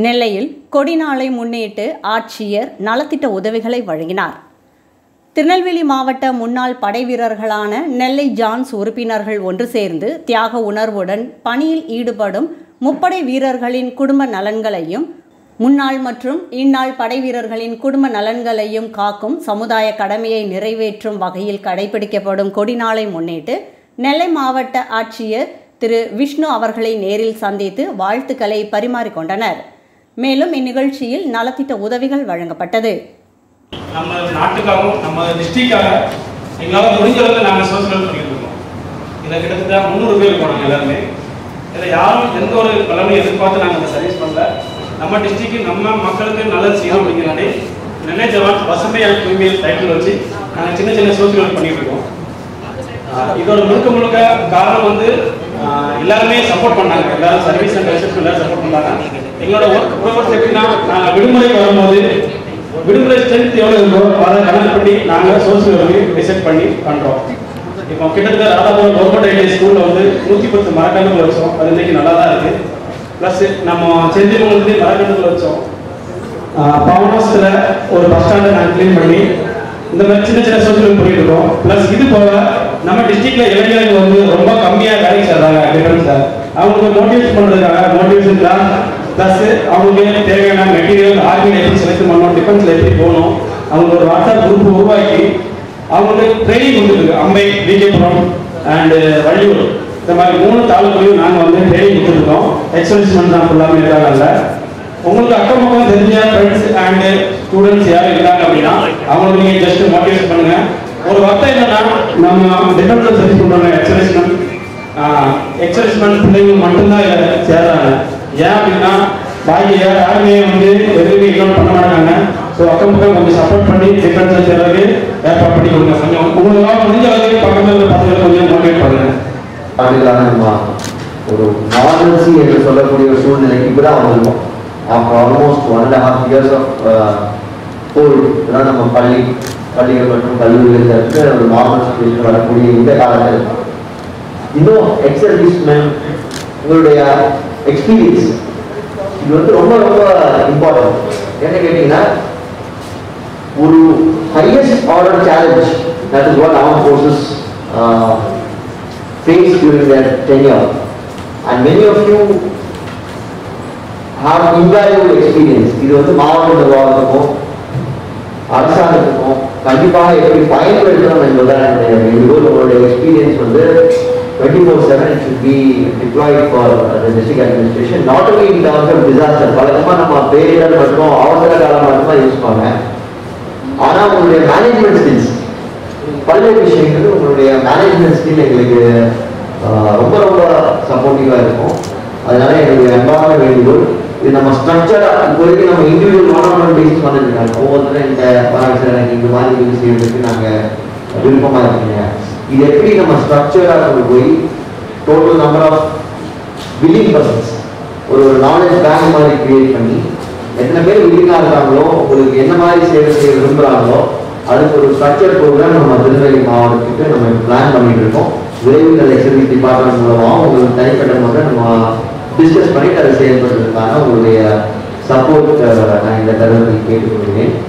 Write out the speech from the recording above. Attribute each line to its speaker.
Speaker 1: நெல்லையில் கொடிநாளை முன்னிட்டு ஆட்சியர் நலத்திட்ட உதவிகளை வழங்கினார் திருநெல்வேலி மாவட்ட முன்னாள் படை வீரர்களான நெல்லை ஜான்ஸ் உறுப்பினர்கள் ஒன்று சேர்ந்து தியாக உணர்வுடன் பணியில் ஈடுபடும் முப்படை வீரர்களின் குடும்ப நலன்களையும் முன்னாள் மற்றும் இந்நாள் படை வீரர்களின் குடும்ப நலன்களையும் காக்கும் சமுதாய கடமையை நிறைவேற்றும் வகையில் கடைபிடிக்கப்படும் கொடிநாளை முன்னிட்டு நெல்லை மாவட்ட ஆட்சியர் திரு விஷ்ணு அவர்களை நேரில் சந்தித்து வாழ்த்துக்களை பரிமாறிக்கொண்டனர் மேலும் இந்நிகழ்ச்சியில் நலத்திட்ட உதவிகள் வழங்கப்பட்டது
Speaker 2: நம்ம நாட்டுக்காகவும் நம்ம டிஸ்ட்ரிக்டாக எங்களால் முடிஞ்ச அளவுக்கு நாங்கள் சோசியல் பண்ணிட்டு இருக்கோம் இதில் கிட்டத்தட்ட முந்நூறு பேர் போனாங்க எல்லாருமே இதில் யாரும் எந்த ஒரு பலனையும் எதிர்பார்த்து நாங்கள் இந்த சர்வீஸ் பண்ணல நம்ம டிஸ்ட்ரிக்ட் நம்ம மக்களுக்கு நல்லது செய்யணும் அப்படிங்கிறனாலே நெல்லை ஜவான் பசுமையான தூய்மையில் டைட்டில் வச்சு நாங்கள் சின்ன சின்ன சோசியல் பண்ணிட்டு இருக்கோம் ஆஹ் இதோட முழுக்க முழுக்க காரணம் வந்து ஆஹ் எல்லாருமே சப்போர்ட் பண்ணாங்க எல்லாரும் சர்வீஸ் அண்ட் ரிசப்ஷன் எல்லாரும் சப்போர்ட் பண்ணாங்க எங்களோட ஒர்க் ப்ரோவர்ஸ் எப்படின்னா நாங்கள் விடுமுறை வரும்போது விடுமுறை ஸ்ட்ரென்த் எவ்வளோ இருக்கோ அதை கணக்கு பண்ணி நாங்கள் சோசியல் ஒர்க்கு டிசைட் பண்ணி பண்ணுறோம் இப்போ கிட்டத்தட்ட ராதாபுரம் கவர்மெண்ட் ஐடிஐ ஸ்கூலில் வந்து நூற்றி பத்து மரக்கன்றுகள் வச்சோம் அது இன்னைக்கு நல்லா தான் இருக்குது ப்ளஸ் நம்ம செந்திமங்கலத்துலேயும் மரக்கன்றுகள் வச்சோம் பவனாஸில் ஒரு பஸ் ஸ்டாண்டை நாங்கள் க்ளீன் பண்ணி இந்த மாதிரி சின்ன சின்ன சோசியல் பண்ணிட்டு இருக்கோம் ப்ளஸ் இது போக நம்ம டிஸ்ட்ரிக்ட்ல இளைஞர்கள் வந்து ரொம்ப கம்மியாக வேலைக்கு சேர்றாங்க டிஃபென்ஸ்ல அவங்களுக்கு மோட்டிவேட் பண்ணுறதுக்காக மோட்டிவேஷன் கிளாஸ் ப்ளஸ் அவங்களுக்கு தேவையான மெட்டீரியல் ஆர்மியில் எப்படி செலக்ட் பண்ணணும் டிஃபென்ஸ்ல எப்படி போகணும் அவங்க ஒரு வாட்ஸ்அப் குரூப் உருவாக்கி அவங்களுக்கு ட்ரைனிங் கொடுத்துருக்கு அம்பை விகேபுரம் அண்டு வள்ளியூர் இந்த மாதிரி மூணு தாலுக்குலையும் நாங்கள் வந்து ட்ரைனிங் கொடுத்துருக்கோம் எக்ஸர்சைஸ்மெண்ட் தான் ஃபுல்லாமே இருக்காங்கல்ல உங்களுக்கு அக்கம் பக்கம் தெரிஞ்ச ஃப்ரெண்ட்ஸ் அண்ட் ஸ்டூடெண்ட்ஸ் யாரும் இருக்காங்க அப்படின்னா அவங்களுக்கு நீங்க ஜஸ்ட் மோட்டிவேட் பண்ணுங்க ஒரு வார்த்தை என்னன்னா நம்ம டிஃபென்ஸ்ல சர்வீஸ் பண்றோம் எக்ஸர்சைஸ்மெண்ட் எக்ஸர்சைஸ்மெண்ட் பிள்ளைங்க மட்டும்தான் இதை சேர்றாங்க ஏன் அப்படின்னா பாக்கி யாருமே வந்து எதுவுமே இக்னோர் பண்ண மாட்டாங்க ஸோ அக்கம் பக்கம் கொஞ்சம் சப்போர்ட் பண்ணி டிஃபென்ஸ்ல சேர்றதுக்கு ஏற்பாடு பண்ணி கொடுங்க கொஞ்சம் உங்களுக்கு முடிஞ்ச அளவுக்கு பக்கத்தில் இருக்க பசங்களை கொஞ்சம் மோட்டிவேட் பண்ணுங்க
Speaker 3: ஆண்டுகளாக நம்ம ஒரு நார்மல்சி என்று சொல்லக்கூடிய ஒரு சூழ்நிலைக்கு கூட வந்திருக்கோம் after almost one and half years of goal இதெல்லாம் நம்ம பள்ளி பள்ளிகள் மற்றும் கல்லூரிகள் தவிர்த்து ஒரு நார்மல் சுச்சுவேஷன் வரக்கூடிய இந்த காலத்தில் இன்னும் எக்ஸர்வீஸ்மென் உங்களுடைய எக்ஸ்பீரியன்ஸ் இது வந்து ரொம்ப ரொம்ப இம்பார்ட்டன்ட் என்ன கேட்டீங்கன்னா ஒரு highest order challenge that is what our forces uh, faced during their tenure. And many of you have invaluable experience. இது வந்து மாவட்ட நிர்வாகத்துக்கும் அரசாங்கத்துக்கும் கண்டிப்பாக எப்படி பயன்படுத்தணும் என்பதுதான் என்னுடைய வேண்டுகோள் உங்களுடைய எக்ஸ்பீரியன்ஸ் வந்து twenty four seven should be deployed for the district administration not only in terms of disaster வழக்கமாக நம்ம பேரிடர் மற்றும் அவசர காலம் மட்டும்தான் யூஸ் பண்ணுவேன் ஆனால் உங்களுடைய மேனேஜ்மெண்ட் ஸ்கில்ஸ் பல்வேறு விஷயங்கள் உங்களுடைய மேனேஜ்மெண்ட் ஸ்கில் எங்களுக்கு ஆஹ், ரொம்ப ரொம்ப சப்போர்ட்டிவாக இருக்கும் அதனால என்னுடைய அன்பான வேண்டுகோள் இது நம்ம ஸ்ட்ரக்சராக இப்போதைக்கு நம்ம individual one on one basis பண்ணிட்டு இருக்காங்க ஒவ்வொருத்தரும் இந்த பராமரிச்சு எனக்கு இந்த மாதிரி இது செய்யறதுக்கு நாங்கள் விருப்பமாக இருக்கீங்க இது எப்படி நம்ம ஸ்ட்ரக்சராக கொண்டு போய் total number of willing persons ஒரு ஒரு நாலேஜ் பேங்க் மாதிரி கிரியேட் பண்ணி எத்தனை பேர் வில்லிங்காக இருக்காங்களோ உங்களுக்கு என்ன மாதிரி சேவை செய்ய விரும்புகிறாங்களோ அதுக்கு ஒரு ஸ்ட்ரக்சர் ப்ரோக்ராம் நம்ம திருநெல்வேலி மாவட்டத்துக்கு நம்ம பிளான் பண்ணிட்டு இருக்கோம் விரைவில் அதை சர்வீஸ் டிபார்ட்மெண்ட் மூலமாக உங்களுக்கு தனிப்பட்ட முறை நம்ம டிஸ்கஸ் பண்ணிட்டு அதை செயல்படுறதுக்கான உங்களுடைய சப்போர்ட் நான் இந்த தருணத்தில் கேட்டுக்கொள்கிறேன்